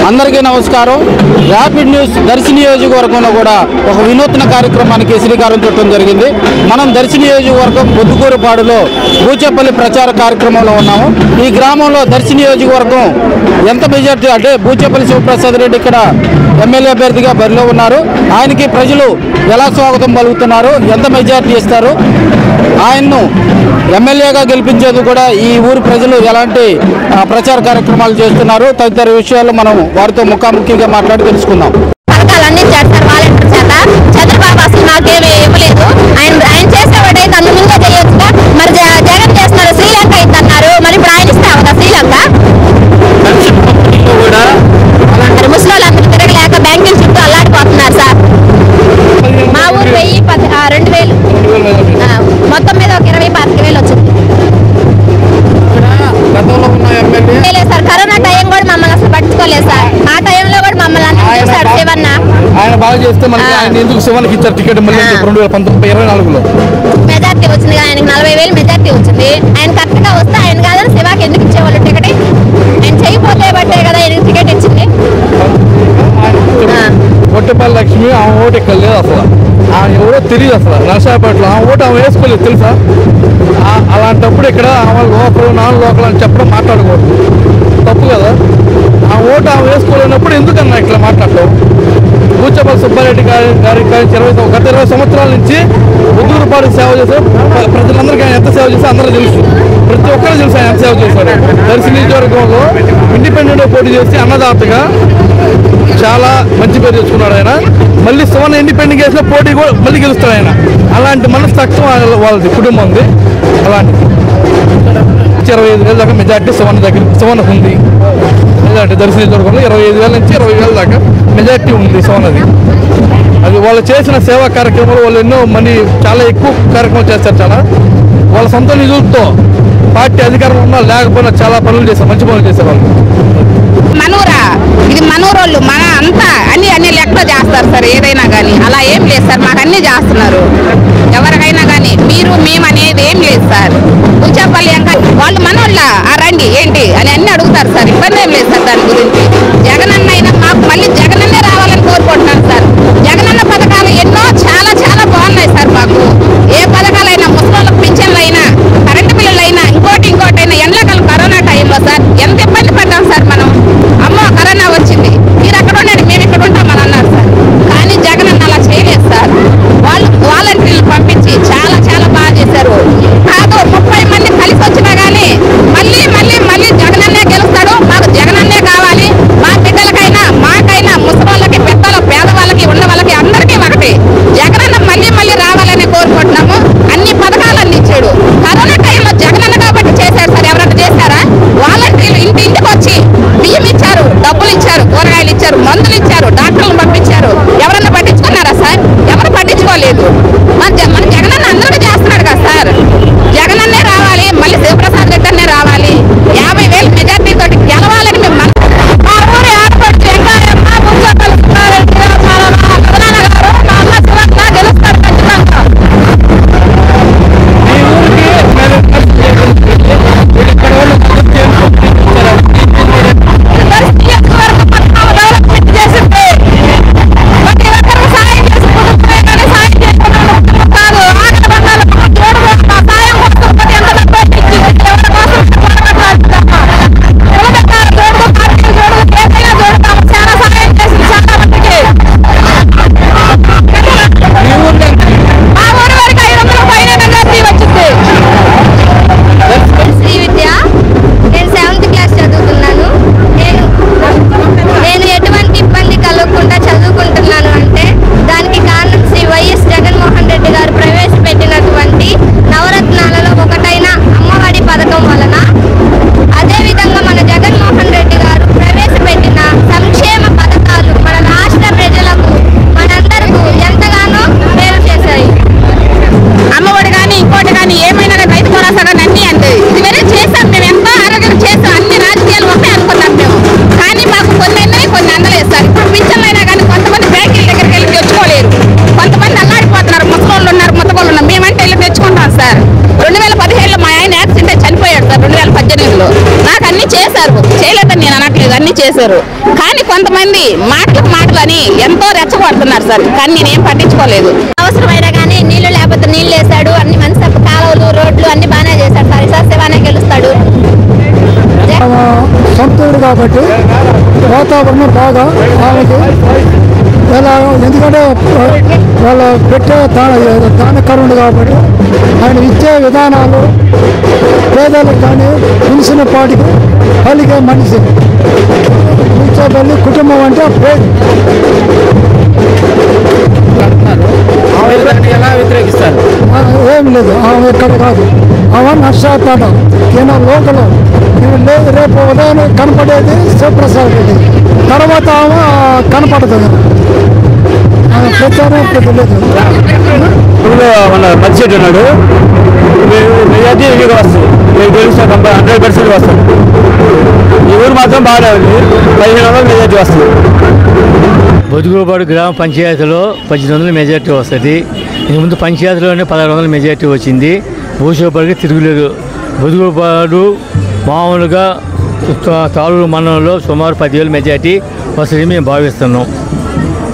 అందరికీ నమస్కారం rapid news Darsi నియోజకవర్గంలో కూడా ఒక వినూత్న కార్యక్రమానికి శ్రీకారం చుట్టడం జరిగింది మనం దర్శి నియోజకవర్గం పొద్దుకూరుపాడులో బూచేపల్లి ప్రచార కార్యక్రమంలో ఉన్నాము ఈ గ్రామంలో దర్శి నియోజకవర్గం ఎంత మెజార్టీ అంటే బూచేపల్లి శివప్రసాద్ రెడ్డి ఇక్కడ ఎమ్మెల్యే అభ్యర్థిగా బరిలో ఉన్నారు ఆయనకి ప్రజలు ఎలా స్వాగతం పలుకుతున్నారు ఎంత మెజార్టీ ఇస్తారు ఆయన్ను ఎమ్మెల్యేగా గెలిపించేందుకు కూడా ఈ ఊరి ప్రజలు ఎలాంటి ఆ, ప్రచార కార్యక్రమాలు చేస్తున్నారు తదితర విషయాలు మనం వారితో ముఖాముఖిగా మాట్లాడి తెలుసుకుందాం పథకాలన్నీ చేస్తారు వాలంటీర్ చేత చంద్రబాబు అసలు మాకేమీ ఇవ్వలేదు ఆయన ఆయన చేసేవాడైతే అందు ముందే చేయొచ్చుగా మరి జ- జగన్ చేస్తున్నారు శ్రీలంక ఇద్దన్నారు మరి ఇప్పుడు ఆయన ఇస్తే అవదా శ్రీలంక మరి ముసలోళ్ళందరూ తిరగలేక బ్యాంకుల చుట్టూ అల్లాడిపోతున్నారు సార్ మా ఊరు వెయ్యి పది ఆ, రెండు వేలు ఆ, మొత్తం మీద ఒక ఇరవై పాతిక వేలు వచ్చింది గతంలో ఉన్న ఎమ్మెల్యే లేదు సార్ కరోనా టైం కూడా మమ్మల్ని అసలు పట్టించుకోలేదు సార్ ఆ టైంలో కూడా మమ్మల్ని అందరూ చూశాడు శివన్న ఆయన బాగా చేస్తే మనకి ఆ. ఆయన ఎందుకు శివానికి ఇచ్చారు టికెట్ మళ్ళీ ఆ. రెండు వేల పంతొమ్మిది ఇరవై నాలుగులో మెజార్టీ వచ్చింది కదా, ఆయనకి నలభై వేలు మెజార్టీ వచ్చింది ఆయన కరెక్ట్ గా వస్తే ఆయన కాదని శివాకి ఎందుకు ఇచ్చేవాళ్ళు టికెట్ ఆయన చేయకపోతే బట్టే కదా ఆయన టికెట్ ఇచ్చింది ఆ. కొట్టపల్లి లక్ష్మి ఆమె ఓటు ఇక్కడ లేదు అసలు ఆమె ఎవరో తెలియదు అసలు నరసాపేటలో ఆమె ఓటు ఆమె వేసుకోలేదు తెలుసా ఆ- అలాంటప్పుడు ఇక్కడ ఆమె లోకల్ నాన్ లోకల్ అని చెప్పడం మాట్లాడకూడదు తప్పు కదా ఆ ఓటు ఆమె వేసుకోలేనప్పుడు ఎందుకన్నా ఇట్లా మాట్లాడటం కూచపల్లి సుబ్బారెడ్డి గారి గారి గారి ఇరవై సం- గత ఇరవై సంవత్సరాల నుంచి ఉద్దురుపాటు సేవ చేశారు ప్ర- ప్రజలందరికీ ఆయన ఎంత సేవ చేస్తే అందరూ తెలుసు ప్రతి ఒక్కరు తెలుసు ఆయన ఎంత సేవ చేశారు దర్శి నియోజకవర్గంలో ఇండిపెండెంట్ పోటీ చేసి అన్నదాతగా చాలా మంచి పేరు తెచ్చుకున్నాడు ఆయన మళ్ళీ సువర్ణ ఇండిపెండెంట్ కేసులో పోటీ కూడా మళ్ళీ గెలుస్తాడు ఆయన అలాంటి మనస్తత్వం వాళ్ళ- వాళ్ళది కుటుంబం ఉంది అలాంటి ఇరవై ఐదు వేల దాకా మెజార్టీ సువర్ణ దగ్గర సువర్ణకు ఉంది మెజార్టీ దర్శన నియోజకవర్గంలో ఇరవై ఐదు వేల నుంచి ఇరవై వేల దాకా మెజార్టీ ఉంది సువర్ణది అది వాళ్ళు చేసిన సేవా కార్యక్రమాలు వాళ్ళు ఎన్నో మనీ చాలా ఎక్కువ కార్యక్రమాలు చేస్తారు చాలా వాళ్ళ సొంత నిధులతో పార్టీ అధికారం ఉన్నా లేకపోయినా చాలా పనులు చేశారు మంచి పనులు చేశారు వాళ్ళు మనూరా ఇది మనూరోళ్ళు మన అంతా అన్ని అన్ని లెక్కలో చేస్తారు సార్ ఏదైనా కానీ అలా ఏం లేదు సార్ మాకు అన్ని చేస్తున్నారు ఎవరికైనా కానీ మీరు మేము అనేది ఏం లేదు సార్ కూచపల్లి ఇంకా వాళ్ళు మనోళ్ళ ఆ రండి ఏంటి అని అన్ని అడుగుతారు సార్ ఇబ్బంది ఏం లేదు సార్ దాని గురించి జగనన్న అయినా మాకు మళ్ళీ జగనన్నే రావాలని కోరుకుంటున్నాను సార్ జగనన్న పథకాలు ఎన్నో చాలా చాలా బాగున్నాయి సార్ మాకు ఏ పథకాలైనా ముసలిళ్ళకి పింఛన్లు అయినా కరెంటు బిల్లులు అయినా ఇంకోటి ఇంకోటి అయినా ఎండాకాలం కరోనా టైంలో సార్ ఎంత ఇబ్బంది పడ్డాం సార్ మనం అమ్మో కరోనా వచ్చింది మీరు అక్కడ ఉండండి మేము ఇక్కడ ఉంటామని అన్నారు సార్ కానీ జగన్ అన్న అలా చేయలేదు సార్ వాళ్ళు వాలంటీర్లు పంపించి చాలా చాలా బాగా చేశారు కాదు ముప్పై మంది కలిసి వచ్చినా కానీ మళ్ళీ మళ్ళీ మళ్ళీ జగనన్నే గెలుస్తాడు మాకు జగనన్నే కావాలి చేశారు కానీ కొంతమంది మాటలకు మాటలు అని ఎంతో రెచ్చగొడుతున్నారు సార్ కానీ నేనేం పట్టించుకోలేదు అవసరమైనా కానీ నీళ్లు లేకపోతే నీళ్లు వేసాడు అన్ని మంచి కాలువలు రోడ్లు అన్ని బాగానే చేశాడు సార్ ఈసారి శివానే గెలుస్తాడు ఆమె సొంత ఊరు కాబట్టి వాతావరణం బాగా ఆమెకి ఎలా ఎందుకంటే వాళ్ళ పెట్టే దాన దానకరుడు కాబట్టి ఆయన ఇచ్చే విధానాలు పేదలకు కానీ పిలిచిన పాటికి పలికే మనిషి కూర్చోబెల్లి కుటుంబం అంటే ప్రేమ ఎలా వ్యతిరేకిస్తారు ఆ, ఏం లేదు ఆమె ఇక్కడ కాదు ఆమె నర్సాపేట ఈయన లోకల్ ఈయన లేదు రేపు ఉదయం కనపడేది శివప్రసాద్ రెడ్డి తర్వాత ఆమె కనపడదు ఆమె ప్రచారం ఇప్పుడు లేదు ఇప్పుడు మన మధ్యచెట్టు ఉన్నాడు మెజార్టీ మీకు వస్తుంది మీకు తెలుసు హండ్రెడ్ పర్సెంట్ వస్తుంది ఈ ఊరు మాత్రం బాగానే ఉంది పదిహేను వందలు మెజార్టీ వస్తుంది బొదుగుపాడు గ్రామ పంచాయతీలో పద్దెనిమిది వందల మెజార్టీ వస్తుంది ఇంక ముందు పంచాయతీలోనే పదహారు వందల మెజార్టీ వచ్చింది భూషోపాడికి తిరుగులేదు బొదుగుపాడు మామూలుగా తా- తాళూరు మండలంలో సుమారు పదివేల మెజార్టీ వస్తుంది మేము భావిస్తున్నాం